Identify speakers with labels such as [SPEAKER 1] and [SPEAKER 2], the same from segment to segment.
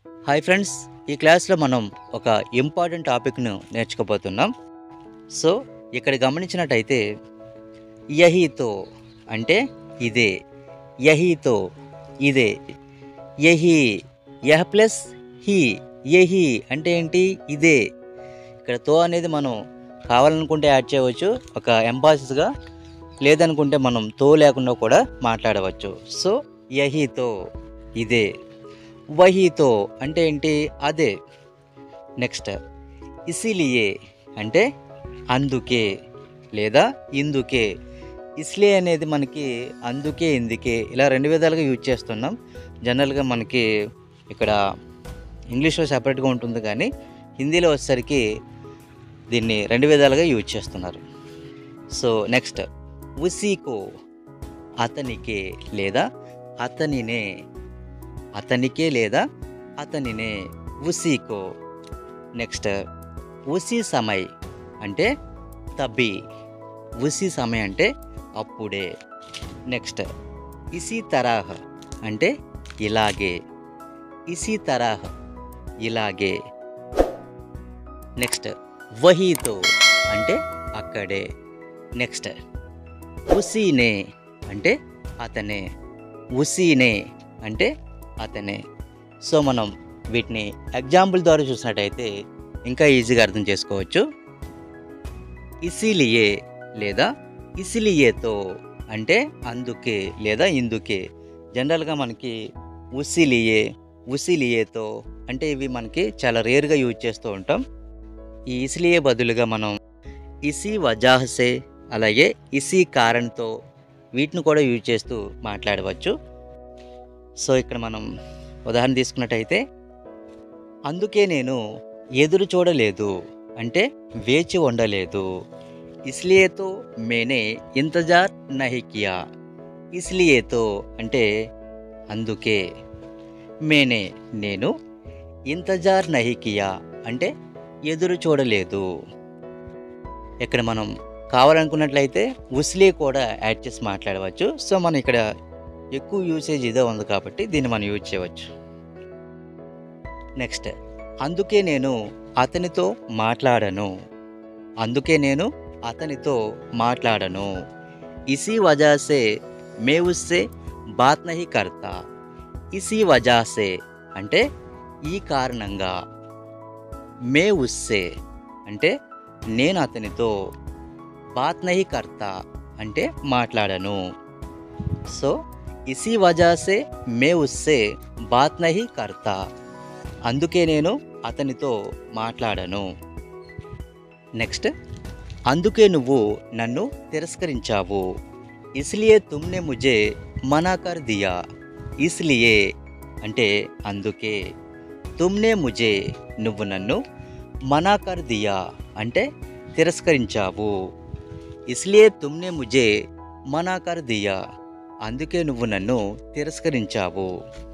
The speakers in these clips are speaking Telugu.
[SPEAKER 1] హాయ్ ఫ్రెండ్స్ ఈ క్లాస్లో మనం ఒక ఇంపార్టెంట్ టాపిక్ను నేర్చుకోబోతున్నాం సో ఇక్కడ గమనించినట్టయితే యహీతో అంటే ఇదే యహీతో ఇదే యహీ యహ ప్లస్ హీ యహీ అంటే ఏంటి ఇదే ఇక్కడ తో అనేది మనం కావాలనుకుంటే యాడ్ చేయవచ్చు ఒక ఎంపాసిస్గా లేదనుకుంటే మనం తో లేకుండా కూడా మాట్లాడవచ్చు సో యహీతో ఇదే వహీతో అంటే ఏంటి అదే నెక్స్ట్ ఇసిలియే అంటే అందుకే లేదా ఇందుకే ఇస్లే అనేది మనకి అందుకే ఇందుకే ఇలా రెండు విధాలుగా యూజ్ చేస్తున్నాం జనరల్గా మనకి ఇక్కడ ఇంగ్లీష్లో సపరేట్గా ఉంటుంది కానీ హిందీలో వచ్చేసరికి దీన్ని రెండు విధాలుగా యూజ్ చేస్తున్నారు సో నెక్స్ట్ ఉసీకో అతనికే లేదా అతనినే అతనికే లేదా అతనినే ఉసీకో నెక్స్ట్ ఉసి సమయ్ అంటే తబి ఉసి సమయ్ అంటే అప్పుడే నెక్స్ట్ ఇసి తరాహ్ అంటే ఇలాగే ఇసి తరాహ్ ఇలాగే నెక్స్ట్ వహీతో అంటే అక్కడే నెక్స్ట్ ఉసీనే అంటే అతనే ఉసీనే అంటే అతనే సో మనం వీటిని ఎగ్జాంపుల్ ద్వారా చూసినట్టయితే ఇంకా ఈజీగా అర్థం చేసుకోవచ్చు ఇసిలియే లేదా ఇసిలియేతో అంటే అందుకే లేదా ఇందుకే జనరల్గా మనకి ఉసిలియే ఉసిలియేతో అంటే ఇవి మనకి చాలా రేర్గా యూజ్ చేస్తూ ఉంటాం ఈ ఇసిలియే బదులుగా మనం ఇసి వజాహసే అలాగే ఇసి కారణ్తో వీటిని కూడా యూజ్ చేస్తూ మాట్లాడవచ్చు సో ఇక్కడ మనం ఉదాహరణ తీసుకున్నట్టయితే అందుకే నేను ఎదురు చూడలేదు అంటే వేచి ఉండలేదు ఇస్లియేతో మేనే ఇంతజార్ నహి కియా ఇస్లియేతో అంటే అందుకే మేనే నేను ఇంతజార్ నహి కియా అంటే ఎదురు చూడలేదు ఇక్కడ మనం కావాలనుకున్నట్లయితే ఉస్లే కూడా యాడ్ చేసి మాట్లాడవచ్చు సో మనం ఇక్కడ ఎక్కువ యూసేజ్ ఇదే ఉంది కాబట్టి దీన్ని మనం యూజ్ చేయవచ్చు నెక్స్ట్ అందుకే నేను అతనితో మాట్లాడను అందుకే నేను అతనితో మాట్లాడను ఇసి వజాసే మే ఉస్సే బాత్ నహి కర్తా ఇసి వజాసే అంటే ఈ కారణంగా మే ఉస్సే అంటే నేను అతనితో బాత్ నహి కర్తా అంటే మాట్లాడను సో ఇసి వజాసే మే ఉస్సే బాత్ నహి కర్తా అందుకే నేను అతనితో మాట్లాడను నెక్స్ట్ అందుకే నువ్వు నన్ను తిరస్కరించావు ఇస్లియే తుమ్నే ముజే మనా కర్ దియా ఇస్లియే అంటే అందుకే తుమ్నే ముజే నువ్వు నన్ను మనా కర్ దియా అంటే తిరస్కరించావు ఇస్లియే తుమ్నే ముజే మనా కర్ దియా అందుకే నువ్వు నన్ను తిరస్కరించావు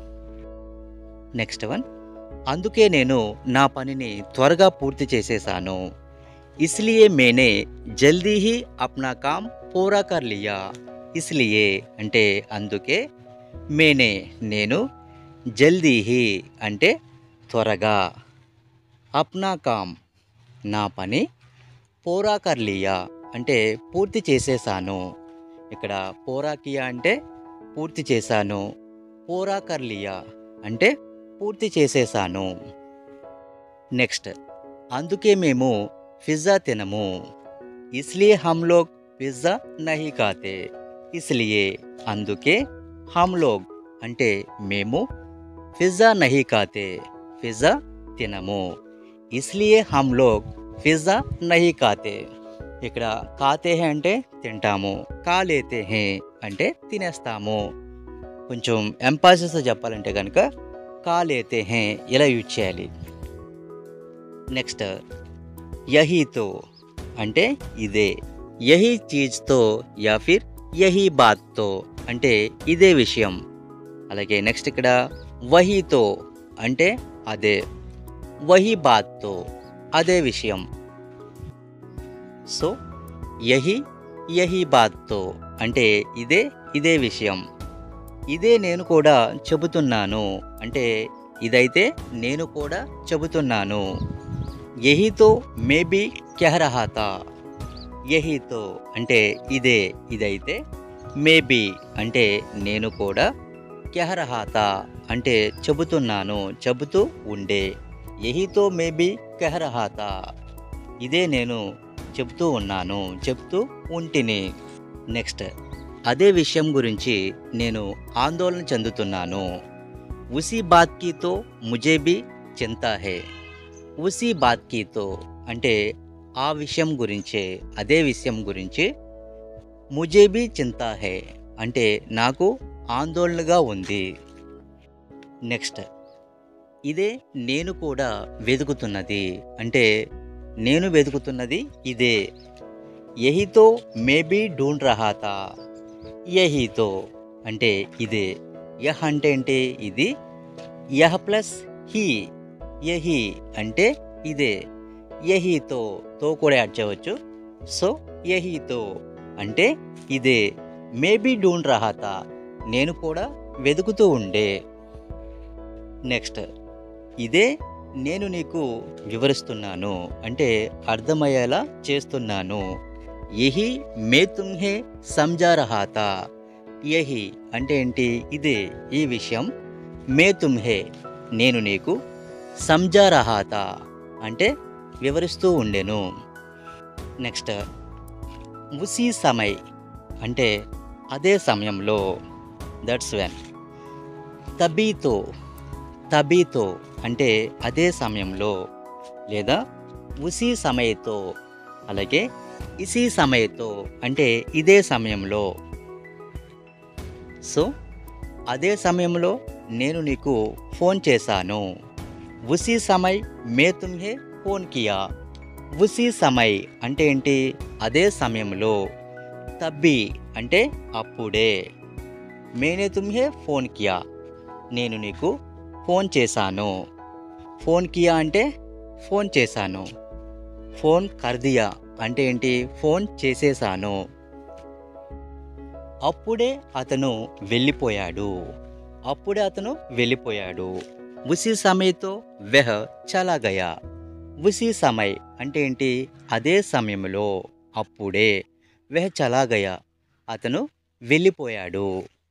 [SPEAKER 1] నెక్స్ట్ వన్ అందుకే నేను నా పనిని త్వరగా పూర్తి చేసేశాను ఇస్లియే మేనే జల్దీ హీ అప్నా కామ్ పూరా కర్ లియా ఇస్లియే అంటే అందుకే మేనే నేను జల్దీ హీ అంటే త్వరగా అప్నా కామ్ నా పని పూరా కర్ లియా అంటే పూర్తి చేసేసాను ఇక్కడ పూరా కియా అంటే పూర్తి చేశాను పూరా కర్ లియా అంటే పూర్తి చేసేసాను నెక్స్ట్ అందుకే మేము పిజ్జా తినము ఇస్లియే హమ్ లోగ్ పిజ్జా నహి కాతే ఇస్లియే అందుకే హమ్ లోగ్ అంటే మేము పిజ్జా నహి కాతే పిజ్జా తినము ఇస్లియే హమ్ లోగ్ పిజ్జా నహి కాతే ఇక్కడ కాతే హే అంటే తింటాము కాలేతే హే అంటే తినేస్తాము కొంచెం ఎంపాసిస్ చెప్పాలంటే కనుక కాలేతే హే ఇలా యూజ్ చేయాలి నెక్స్ట్ యహీతో అంటే ఇదే యహీ చీజ్తో యా ఫిర్ యహీ బాత్తో అంటే ఇదే విషయం అలాగే నెక్స్ట్ ఇక్కడ వహీతో అంటే అదే వహీ బాత్తో అదే విషయం సో యహీ యహీ బాత్తో అంటే ఇదే ఇదే విషయం ఇదే నేను కూడా చెబుతున్నాను అంటే ఇదైతే నేను కూడా చెబుతున్నాను యహీతో మేబీ కెహరహాతా యహీతో అంటే ఇదే ఇదైతే మేబీ అంటే నేను కూడా కెహరహాతా అంటే చెబుతున్నాను చెబుతూ ఉండే యహీతో మేబీ కెహరహాతా ఇదే నేను చెబుతూ ఉన్నాను చెప్తూ ఉంటిని నెక్స్ట్ అదే విషయం గురించి నేను ఆందోళన చెందుతున్నాను ఉసి బాత్ కీతో ముజే బి చింతా హే ఉసి బాత్ కీతో అంటే ఆ విషయం గురించే అదే విషయం గురించి ముజే బి చింతా హే అంటే నాకు ఆందోళనగా ఉంది నెక్స్ట్ ఇదే నేను కూడా వెతుకుతున్నది అంటే నేను వెతుకుతున్నది ఇదే యహితో మేబీ ఢూండ్ రహాతా యహితో అంటే ఇదే యహ్ అంటే ఏంటి ఇది యహ్ ప్లస్ హీ యహి అంటే ఇదే యహితో తో కూడా యాడ్ చేయవచ్చు సో యహితో అంటే ఇదే మేబీ డూన్ రహాతా నేను కూడా వెతుకుతూ ఉండే నెక్స్ట్ ఇదే నేను నీకు వివరిస్తున్నాను అంటే అర్థమయ్యేలా చేస్తున్నాను యహి మే తుమ్హే సంజా రహాతా యహి అంటే ఏంటి ఇదే ఈ విషయం మే తుమ్హే నేను నీకు సంజా రహాతా అంటే వివరిస్తూ ఉండెను నెక్స్ట్ ఉసీ సమయ్ అంటే అదే సమయంలో దట్స్ వెన్ తబీతో తబీతో అంటే అదే సమయంలో లేదా ఉసీ సమయతో అలాగే ఇసీ సమయతో అంటే ఇదే సమయంలో సో అదే సమయంలో నేను నీకు ఫోన్ చేశాను ఉసీ సమయ్ మే తుమ్హే ఫోన్ కియా ఉసీ సమయ్ అంటే ఏంటి అదే సమయంలో తబ్బి అంటే అప్పుడే మేనే తుమ్హే ఫోన్ కియా నేను నీకు ఫోన్ చేశాను ఫోన్ కియా అంటే ఫోన్ చేశాను ఫోన్ కర్దియా అంటే ఏంటి ఫోన్ చేసేసాను అప్పుడే అతను వెళ్ళిపోయాడు అప్పుడే అతను వెళ్ళిపోయాడు ఉసి సమయతో వెహ చలా గయా ఉసి సమయ్ అంటే ఏంటి అదే సమయంలో అప్పుడే వెహ చలా గయా అతను వెళ్ళిపోయాడు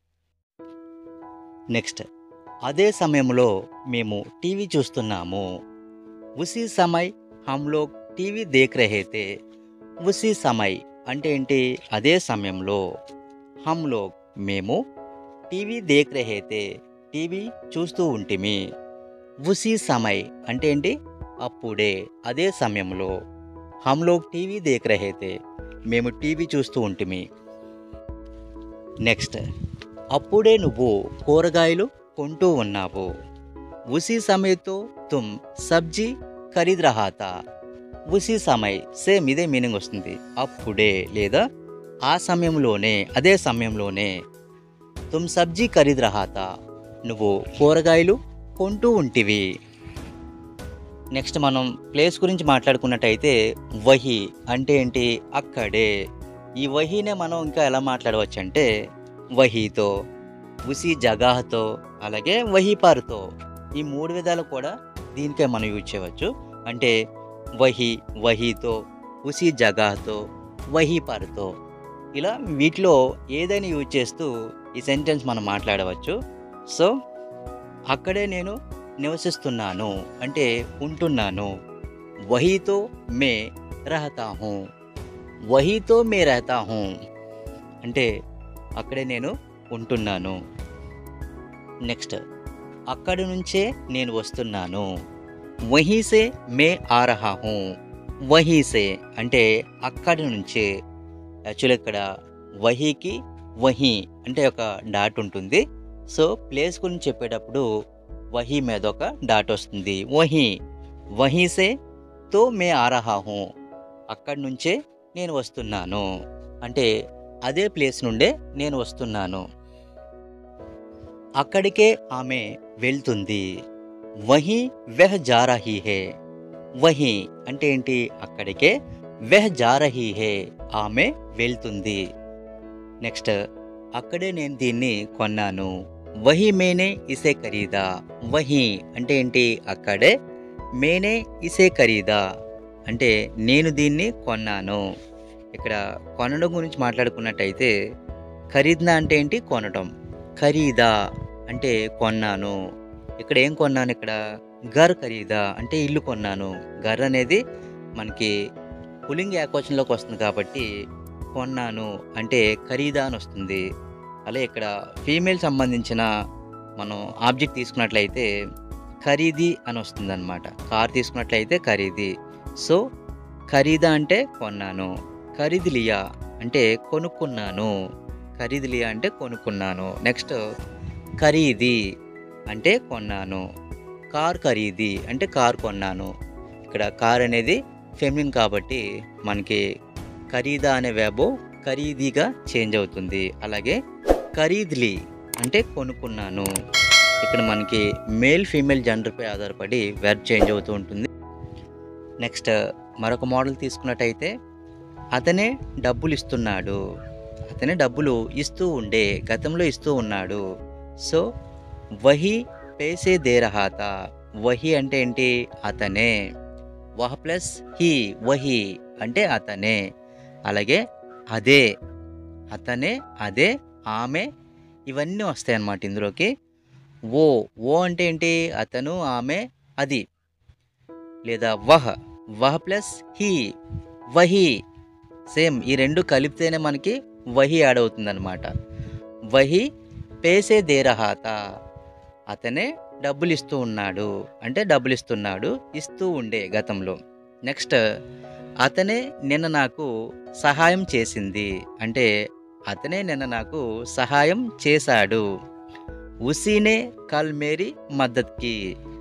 [SPEAKER 1] నెక్స్ట్ అదే సమయంలో మేము టీవీ చూస్తున్నాము ఉసి సమయ్ హమ్ లోగ్ టీవీ దేఖ్ రహే తే ఉసి సమయ్ అంటే ఏంటి అదే సమయంలో హమ్ లోగ్ మేము టీవీ దేఖ్ రహే తే టీవీ చూస్తూ ఉంటిమి ఉసి సమయ్ అంటే ఏంటి అప్పుడే అదే సమయంలో హమ్ లోగ్ టీవీ దేఖ్ రహే తే మేము టీవీ చూస్తూ ఉంటిమి నెక్స్ట్ అప్పుడే నువ్వు కూరగాయలు కొంటూ ఉన్నావు ఉసి సమయతో తుమ్ సబ్జీ ఖరీద్ రహాతా ఉసి సమయ్ సేమ్ ఇదే మీనింగ్ వస్తుంది అప్పుడే లేదా ఆ సమయంలోనే అదే సమయంలోనే తుమ్ సబ్జీ ఖరీద్ రహాతా నువ్వు కూరగాయలు కొంటూ ఉంటివి నెక్స్ట్ మనం ప్లేస్ గురించి మాట్లాడుకున్నట్టయితే వహి అంటే ఏంటి అక్కడే ఈ వహీనే మనం ఇంకా ఎలా మాట్లాడవచ్చు అంటే వహీతో ఉసి జగాహతో అలాగే వహీపారుతో ఈ మూడు విధాలు కూడా దీనికే మనం యూజ్ చేయవచ్చు అంటే వహి వహీతో ఉసి జగాహతో వహీపారుతో ఇలా వీటిలో ఏదైనా యూజ్ చేస్తూ ఈ సెంటెన్స్ మనం మాట్లాడవచ్చు సో అక్కడే నేను నివసిస్తున్నాను అంటే ఉంటున్నాను వహీతో మే రహతా హూ వహీతో మే రహతా హూ అంటే అక్కడే నేను ఉంటున్నాను నెక్స్ట్ అక్కడి నుంచే నేను వస్తున్నాను వహీసే మే ఆ రహా హూ వహీసే అంటే అక్కడి నుంచే యాక్చువల్ ఇక్కడ వహీకి వహీ అంటే ఒక డాట్ ఉంటుంది సో ప్లేస్ గురించి చెప్పేటప్పుడు వహీ మీద ఒక డాట్ వస్తుంది వహీ వహీసే తో మే ఆ రహా హూ అక్కడి నుంచే నేను వస్తున్నాను అంటే అదే ప్లేస్ నుండే నేను వస్తున్నాను అక్కడికే ఆమె వెళ్తుంది వహి వెహ్ జా రహీ హే వహి అంటే ఏంటి అక్కడికే వెహ్ జా రహీ హే ఆమె వెళ్తుంది నెక్స్ట్ అక్కడే నేను దీన్ని కొన్నాను వహి మేనే ఇసే ఖరీదా వహి అంటే ఏంటి అక్కడే మేనే ఇసే ఖరీదా అంటే నేను దీన్ని కొన్నాను ఇక్కడ కొనడం గురించి మాట్లాడుకున్నట్టయితే ఖరీద్నా అంటే ఏంటి కొనడం ఖరీదా అంటే కొన్నాను ఇక్కడ ఏం కొన్నాను ఇక్కడ గర్ ఖరీదా అంటే ఇల్లు కొన్నాను గర్ అనేది మనకి పులింగ్ ఏకవచనంలోకి వస్తుంది కాబట్టి కొన్నాను అంటే ఖరీదా అని వస్తుంది అలాగే ఇక్కడ ఫీమేల్ సంబంధించిన మనం ఆబ్జెక్ట్ తీసుకున్నట్లయితే ఖరీదీ అని వస్తుంది అనమాట కార్ తీసుకున్నట్లయితే ఖరీదీ సో ఖరీదా అంటే కొన్నాను ఖరీదు లియా అంటే కొనుక్కున్నాను ఖరీదు లియా అంటే కొనుక్కున్నాను నెక్స్ట్ ఖరీదీ అంటే కొన్నాను కార్ ఖరీదీ అంటే కార్ కొన్నాను ఇక్కడ కార్ అనేది ఫెమినిన్ కాబట్టి మనకి ఖరీదా అనే వేబో ఖరీదీగా చేంజ్ అవుతుంది అలాగే ఖరీద్లీ అంటే కొనుక్కున్నాను ఇక్కడ మనకి మేల్ ఫీమేల్ జెండర్పై ఆధారపడి వెర్బ్ చేంజ్ అవుతూ ఉంటుంది నెక్స్ట్ మరొక మోడల్ తీసుకున్నట్టయితే అతనే డబ్బులు ఇస్తున్నాడు అతనే డబ్బులు ఇస్తూ ఉండే గతంలో ఇస్తూ ఉన్నాడు సో వహి పేసే దే రహాత వహి అంటే ఏంటి అతనే వహ ప్లస్ హీ వహి అంటే అతనే అలాగే అదే అతనే అదే ఆమె ఇవన్నీ వస్తాయి అన్నమాట ఇందులోకి ఓ ఓ అంటే ఏంటి అతను ఆమె అది లేదా వహ వహ ప్లస్ హీ వహి సేమ్ ఈ రెండు కలిపితేనే మనకి వహి యాడ్ అవుతుందన్నమాట వహి పేసే దేరహాత అతనే డబ్బులు ఇస్తూ ఉన్నాడు అంటే డబ్బులు ఇస్తున్నాడు ఇస్తూ ఉండే గతంలో నెక్స్ట్ అతనే నిన్న నాకు సహాయం చేసింది అంటే అతనే నిన్న నాకు సహాయం చేశాడు ఉసీనే కల్ మేరీ మద్దత్కి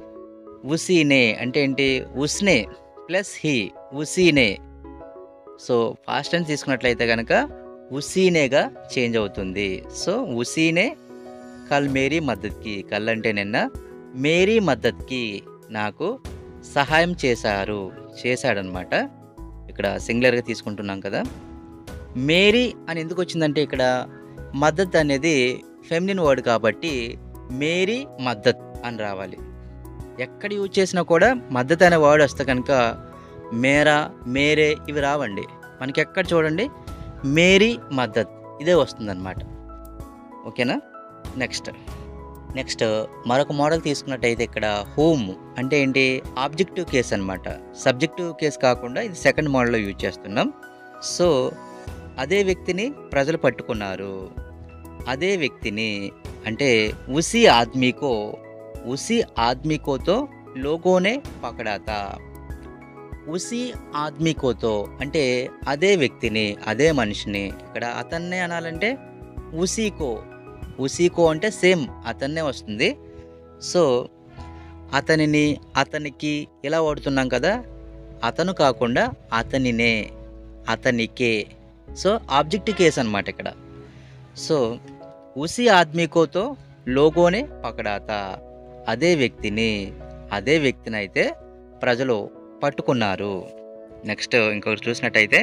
[SPEAKER 1] ఉసీనే అంటే ఏంటి ఉస్నే ప్లస్ హీ ఉసీనే సో ఫాస్ట్ టెన్స్ తీసుకున్నట్లయితే కనుక ఉసీనేగా చేంజ్ అవుతుంది సో ఉసీనే కల్ మేరీ మద్దత్కి కల్ అంటే నిన్న మేరీ మద్దత్కి నాకు సహాయం చేశారు చేశాడనమాట ఇక్కడ సింగులర్గా తీసుకుంటున్నాం కదా మేరీ అని ఎందుకు వచ్చిందంటే ఇక్కడ మద్దత్ అనేది ఫెమినిన్ వర్డ్ కాబట్టి మేరీ మద్దత్ అని రావాలి ఎక్కడ యూజ్ చేసినా కూడా మద్దతు అనే వర్డ్ వస్తే కనుక మేరా మేరే ఇవి రావండి మనకి ఎక్కడ చూడండి మేరీ మద్దత్ ఇదే వస్తుందన్నమాట ఓకేనా నెక్స్ట్ నెక్స్ట్ మరొక మోడల్ తీసుకున్నట్టయితే ఇక్కడ హోమ్ అంటే ఏంటి ఆబ్జెక్టివ్ కేస్ అనమాట సబ్జెక్టివ్ కేస్ కాకుండా ఇది సెకండ్ మోడల్లో యూజ్ చేస్తున్నాం సో అదే వ్యక్తిని ప్రజలు పట్టుకున్నారు అదే వ్యక్తిని అంటే ఉసి ఆద్మీకో ఉసి ఆద్మీకోతో లోగోనే పకడాతా ఉసి ఆద్మీకోతో అంటే అదే వ్యక్తిని అదే మనిషిని ఇక్కడ అతన్నే అనాలంటే ఉసీకో ఉసీకో అంటే సేమ్ అతన్నే వస్తుంది సో అతనిని అతనికి ఇలా వాడుతున్నాం కదా అతను కాకుండా అతనినే అతనికే సో ఆబ్జెక్టివ్ కేస్ అనమాట ఇక్కడ సో ఉసి ఆద్మీకోతో లోగోనే పకడాత అదే వ్యక్తిని అదే వ్యక్తిని అయితే ప్రజలు పట్టుకున్నారు నెక్స్ట్ ఇంకొకటి చూసినట్టయితే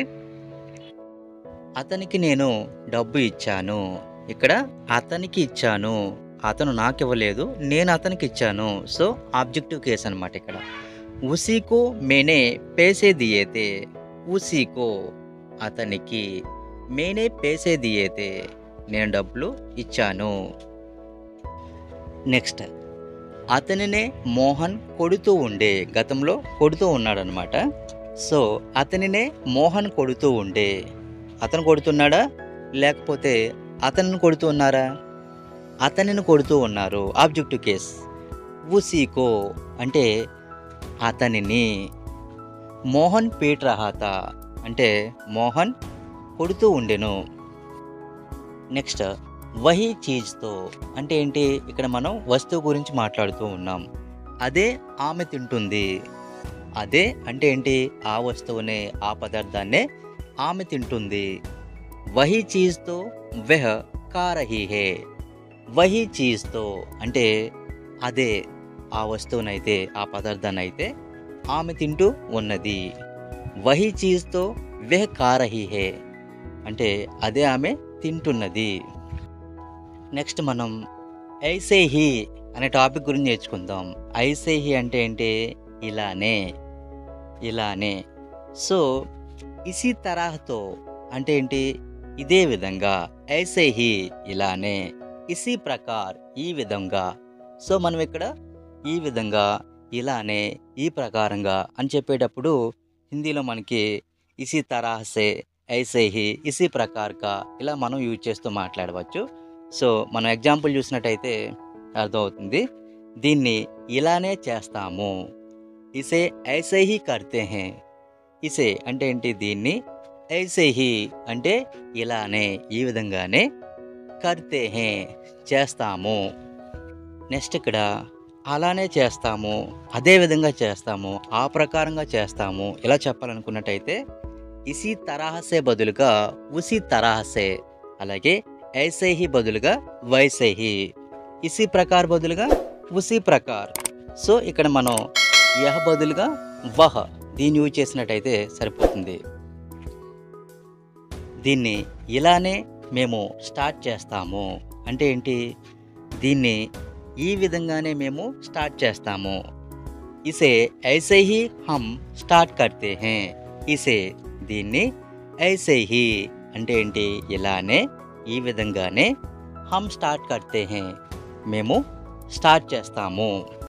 [SPEAKER 1] అతనికి నేను డబ్బు ఇచ్చాను ఇక్కడ అతనికి ఇచ్చాను అతను నాకు ఇవ్వలేదు నేను అతనికి ఇచ్చాను సో ఆబ్జెక్టివ్ కేస్ అనమాట ఇక్కడ ఉసీకో మేనే పేసే దియేతే ఉసీకో అతనికి మేనే పేసే దియేతే నేను డబ్బులు ఇచ్చాను నెక్స్ట్ అతనినే మోహన్ కొడుతూ ఉండే గతంలో కొడుతూ ఉన్నాడనమాట సో అతనినే మోహన్ కొడుతూ ఉండే అతను కొడుతున్నాడా లేకపోతే అతనిని కొడుతూ ఉన్నారా అతనిని కొడుతూ ఉన్నారు ఆబ్జెక్టివ్ కేస్ ఉసీకో అంటే అతనిని మోహన్ పీట్ రహాత అంటే మోహన్ కొడుతూ ఉండెను నెక్స్ట్ వహీ చీజ్తో అంటే ఏంటి ఇక్కడ మనం వస్తువు గురించి మాట్లాడుతూ ఉన్నాం అదే ఆమె తింటుంది అదే అంటే ఏంటి ఆ వస్తువునే ఆ పదార్థాన్నే ఆమె తింటుంది వహీ చీజ్తో వెహ కారహీ హే వహీ చీజ్తో అంటే అదే ఆ వస్తువునైతే ఆ పదార్థాన్ని అయితే ఆమె తింటూ ఉన్నది వహీ చీజ్తో వెహ కారహీ హే అంటే అదే ఆమె తింటున్నది నెక్స్ట్ మనం ఐసే హీ అనే టాపిక్ గురించి నేర్చుకుందాం ఐసే హీ అంటే ఏంటి ఇలానే ఇలానే సో ఇసి తరహతో అంటే ఏంటి ఇదే విధంగా ఐసే హీ ఇలానే ఇసి ప్రకార్ ఈ విధంగా సో మనం ఇక్కడ ఈ విధంగా ఇలానే ఈ ప్రకారంగా అని చెప్పేటప్పుడు హిందీలో మనకి ఇసి తరహసే ఐసే హీ ఇసి ప్రకార్గా ఇలా మనం యూజ్ చేస్తూ మాట్లాడవచ్చు సో మనం ఎగ్జాంపుల్ చూసినట్టయితే అర్థమవుతుంది దీన్ని ఇలానే చేస్తాము ఇసే ఐసే హీ కర్తే హే ఇసే అంటే ఏంటి దీన్ని ఐసే హీ అంటే ఇలానే ఈ విధంగానే కర్తే హే చేస్తాము నెక్స్ట్ ఇక్కడ అలానే చేస్తాము అదే విధంగా చేస్తాము ఆ ప్రకారంగా చేస్తాము ఇలా చెప్పాలనుకున్నట్టయితే ఇసి తరహసే బదులుగా ఉసి తరహసే అలాగే ఐసే హీ బదులుగా వైసే హీ ఇసి ప్రకార్ బదులుగా ఉసి ప్రకార్ సో ఇక్కడ మనం యహ బదులుగా వహ దీన్ని యూజ్ చేసినట్టయితే సరిపోతుంది దీన్ని ఇలానే మేము స్టార్ట్ చేస్తాము అంటే ఏంటి దీన్ని ఈ విధంగానే మేము స్టార్ట్ చేస్తాము ఇసే ఐసే హీ హమ్ స్టార్ట్ కర్తే హే ఇసే దీన్ని ఐసే హీ అంటే ఏంటి ఇలానే ఈ విధంగానే హమ్ స్టార్ట్ కర్తే హే మేము స్టార్ట్ చేస్తాము